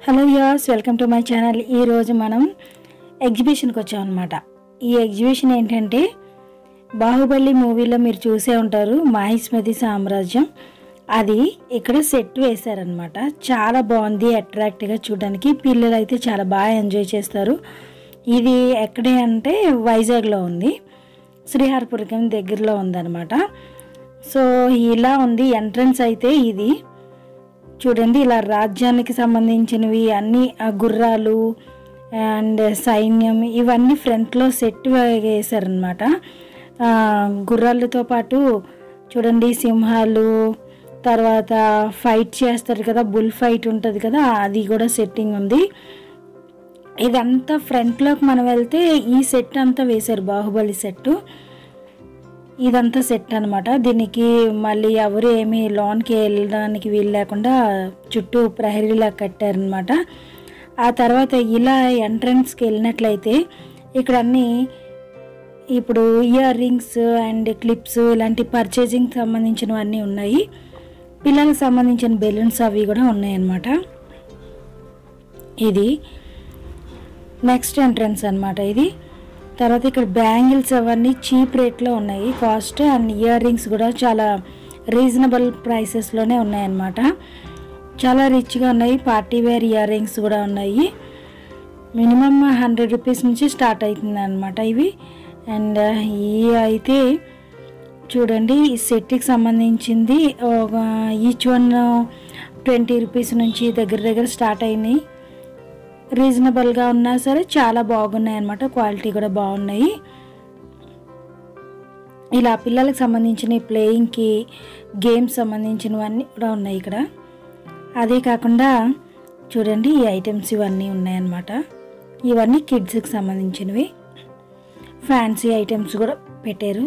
hello guys welcome to my channel ఈరోజు మనం ఎగ్జిబిషన్కి వచ్చాం అనమాట ఈ ఎగ్జిబిషన్ ఏంటంటే బాహుబలి మూవీలో మీరు చూసే ఉంటారు మాహిస్మతి సామ్రాజ్యం అది ఇక్కడ సెట్ వేశారనమాట చాలా బాగుంది అట్రాక్ట్గా చూడడానికి పిల్లలు అయితే చాలా బాగా ఎంజాయ్ చేస్తారు ఇది ఎక్కడే అంటే వైజాగ్లో ఉంది శ్రీహరిపురం దగ్గరలో ఉందన్నమాట సో ఇలా ఉంది ఎంట్రన్స్ అయితే ఇది చూడండి ఇలా రాజ్యానికి సంబంధించినవి అన్ని ఆ గుర్రాలు అండ్ సైన్యం ఇవన్నీ ఫ్రంట్లో సెట్ వేసారనమాట గుర్రాలతో పాటు చూడండి సింహాలు తర్వాత ఫైట్ చేస్తారు కదా బుల్ ఫైట్ ఉంటుంది కదా అది కూడా సెట్టింగ్ ఉంది ఇదంతా ఫ్రంట్లోకి మనం వెళ్తే ఈ సెట్ అంతా వేశారు బాహుబలి సెట్టు ఇదంతా సెట్ అనమాట దీనికి మళ్ళీ ఎవరు ఏమి లోన్కి వెళ్ళడానికి వీలు లేకుండా చుట్టూ ప్రహరీలా కట్టారనమాట ఆ తర్వాత ఇలా ఎంట్రన్స్కి వెళ్ళినట్లయితే ఇక్కడ అన్నీ ఇప్పుడు ఇయర్ రింగ్స్ అండ్ క్లిప్స్ ఇలాంటి పర్చేజింగ్ సంబంధించినవన్నీ ఉన్నాయి పిల్లలకు సంబంధించిన బెలూన్స్ అవి కూడా ఉన్నాయన్నమాట ఇది నెక్స్ట్ ఎంట్రన్స్ అనమాట ఇది తర్వాత ఇక్కడ బ్యాంగిల్స్ అవన్నీ చీప్ రేట్లో ఉన్నాయి కాస్ట్ అండ్ ఇయర్ రింగ్స్ కూడా చాలా రీజనబుల్ ప్రైసెస్లోనే ఉన్నాయన్నమాట చాలా రిచ్గా ఉన్నాయి పార్టీ వేర్ ఇయర్ రింగ్స్ కూడా ఉన్నాయి మినిమం హండ్రెడ్ రూపీస్ నుంచి స్టార్ట్ అవుతుంది అనమాట ఇవి అండ్ ఈ అయితే చూడండి ఈ సెట్కి సంబంధించింది ఈచ్ వన్ ట్వంటీ రూపీస్ నుంచి దగ్గర దగ్గర స్టార్ట్ అయినాయి రీజనబుల్గా ఉన్నా సరే చాలా బాగున్నాయి అన్నమాట క్వాలిటీ కూడా బాగున్నాయి ఇలా పిల్లలకు సంబంధించిన ప్లేయింగ్కి గేమ్స్ సంబంధించినవన్నీ కూడా ఉన్నాయి ఇక్కడ అదే కాకుండా చూడండి ఈ ఐటమ్స్ ఇవన్నీ ఉన్నాయన్నమాట ఇవన్నీ కిడ్స్కి సంబంధించినవి ఫ్యాన్సీ ఐటమ్స్ కూడా పెట్టారు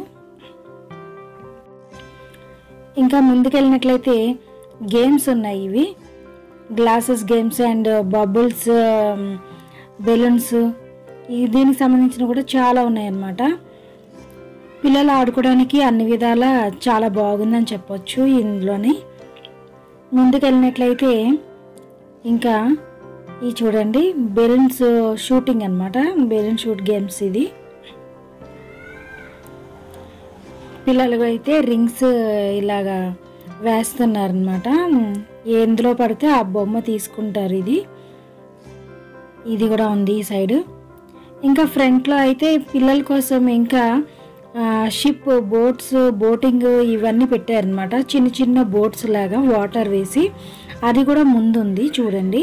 ఇంకా ముందుకెళ్ళినట్లయితే గేమ్స్ ఉన్నాయి ఇవి glasses games and bubbles balloons దీనికి సంబంధించిన కూడా చాలా ఉన్నాయన్నమాట పిల్లలు ఆడుకోవడానికి అన్ని విధాల చాలా బాగుందని చెప్పొచ్చు ఇందులోని ముందుకెళ్ళినట్లయితే ఇంకా ఈ చూడండి బెలూన్స్ షూటింగ్ అనమాట బెలూన్ షూట్ గేమ్స్ ఇది పిల్లలు అయితే రింగ్స్ ఇలాగా వేస్తున్నారనమాట ఎందులో పడితే ఆ బొమ్మ తీసుకుంటారు ఇది ఇది కూడా ఉంది ఈ సైడ్ ఇంకా ఫ్రంట్లో అయితే పిల్లల కోసం ఇంకా షిప్ బోట్స్ బోటింగ్ ఇవన్నీ పెట్టారనమాట చిన్న చిన్న బోట్స్ లాగా వాటర్ వేసి అది కూడా ముందుంది చూడండి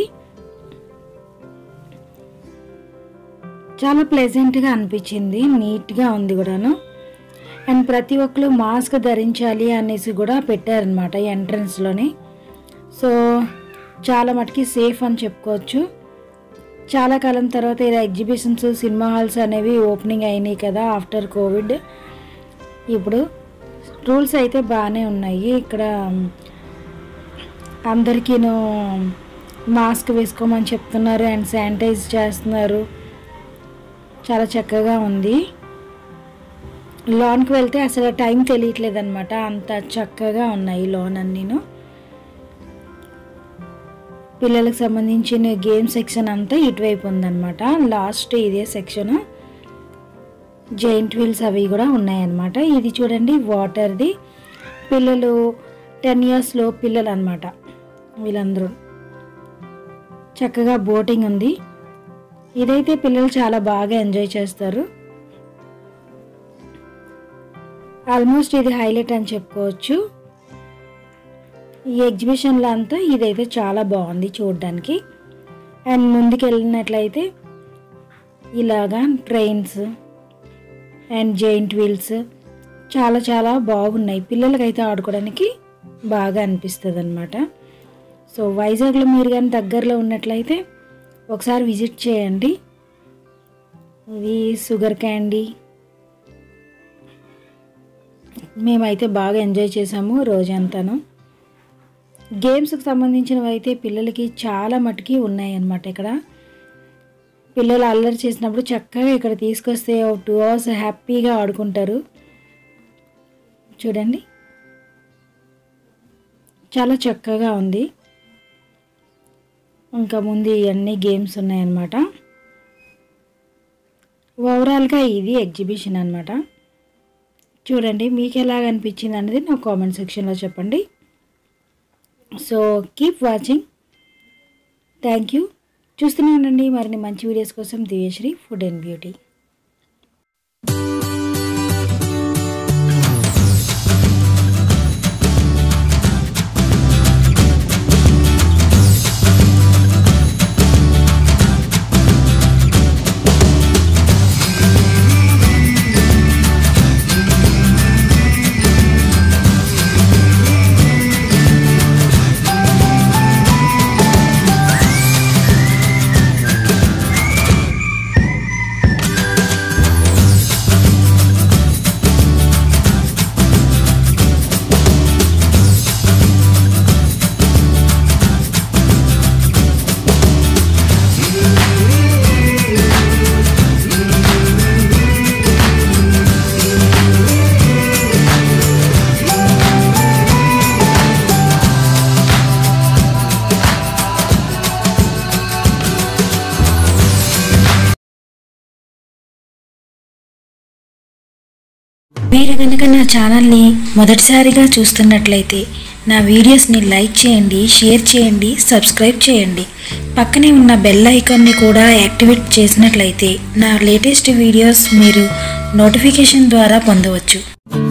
చాలా ప్లెజెంట్గా అనిపించింది నీట్గా ఉంది కూడాను అండ్ ప్రతి ఒక్కరు మాస్క్ ధరించాలి అనేసి కూడా పెట్టారనమాట ఎంట్రన్స్లోని సో చాలా మటుకి సేఫ్ అని చెప్పుకోవచ్చు చాలా కాలం తర్వాత ఇలా ఎగ్జిబిషన్స్ సినిమా హాల్స్ అనేవి ఓపెనింగ్ అయినాయి కదా ఆఫ్టర్ కోవిడ్ ఇప్పుడు రూల్స్ అయితే బాగానే ఉన్నాయి ఇక్కడ అందరికీను మాస్క్ వేసుకోమని చెప్తున్నారు అండ్ శానిటైజ్ చేస్తున్నారు చాలా చక్కగా ఉంది లోన్కి వెళ్తే అసలు టైం తెలియట్లేదు అనమాట అంత చక్కగా ఉన్నాయి లోన్ అన్నీను పిల్లలకు సంబంధించిన గేమ్ సెక్షన్ అంతా ఇటువైపు ఉందన్నమాట లాస్ట్ ఇదే సెక్షన్ జైంట్ వీల్స్ అవి కూడా ఉన్నాయన్నమాట ఇది చూడండి వాటర్ది పిల్లలు టెన్ ఇయర్స్లో పిల్లలు అనమాట వీళ్ళందరూ చక్కగా బోటింగ్ ఉంది ఇదైతే పిల్లలు చాలా బాగా ఎంజాయ్ చేస్తారు ఆల్మోస్ట్ ఇది హైలైట్ అని చెప్పుకోవచ్చు ఈ ఎగ్జిబిషన్లో అంతా ఇదైతే చాలా బాగుంది చూడడానికి అండ్ ముందుకు వెళ్ళినట్లయితే ఇలాగా ట్రైన్స్ అండ్ జైంట్ వీల్స్ చాలా చాలా బాగున్నాయి పిల్లలకైతే ఆడుకోవడానికి బాగా అనిపిస్తుంది అనమాట సో వైజాగ్లో మీరు కానీ దగ్గరలో ఉన్నట్లయితే ఒకసారి విజిట్ చేయండి ఇది షుగర్ క్యాండీ మేమైతే బాగా ఎంజాయ్ చేసాము రోజంతాను గేమ్స్కి సంబంధించినవి అయితే పిల్లలకి చాలా మటుకి ఉన్నాయి అన్నమాట ఇక్కడ పిల్లలు అల్లరి చేసినప్పుడు చక్కగా ఇక్కడ తీసుకొస్తే ఒక టూ అవర్స్ హ్యాపీగా ఆడుకుంటారు చూడండి చాలా చక్కగా ఉంది ఇంకా ముందు ఇవన్నీ గేమ్స్ ఉన్నాయన్నమాట ఓవరాల్గా ఇది ఎగ్జిబిషన్ అనమాట చూడండి మీకు ఎలాగ అనిపించింది అనేది నా కామెంట్ సెక్షన్లో చెప్పండి so keep watching thank you చూస్తూనే ఉండండి మరిన్ని మంచి వీడియోస్ కోసం దివ్యశ్రీ ఫుడ్ అండ్ బ్యూటీ మీరు కనుక నా ఛానల్ని మొదటిసారిగా చూస్తున్నట్లయితే నా వీడియోస్ని లైక్ చేయండి షేర్ చేయండి సబ్స్క్రైబ్ చేయండి పక్కనే ఉన్న బెల్ ఐకాన్ని కూడా యాక్టివేట్ చేసినట్లయితే నా లేటెస్ట్ వీడియోస్ మీరు నోటిఫికేషన్ ద్వారా పొందవచ్చు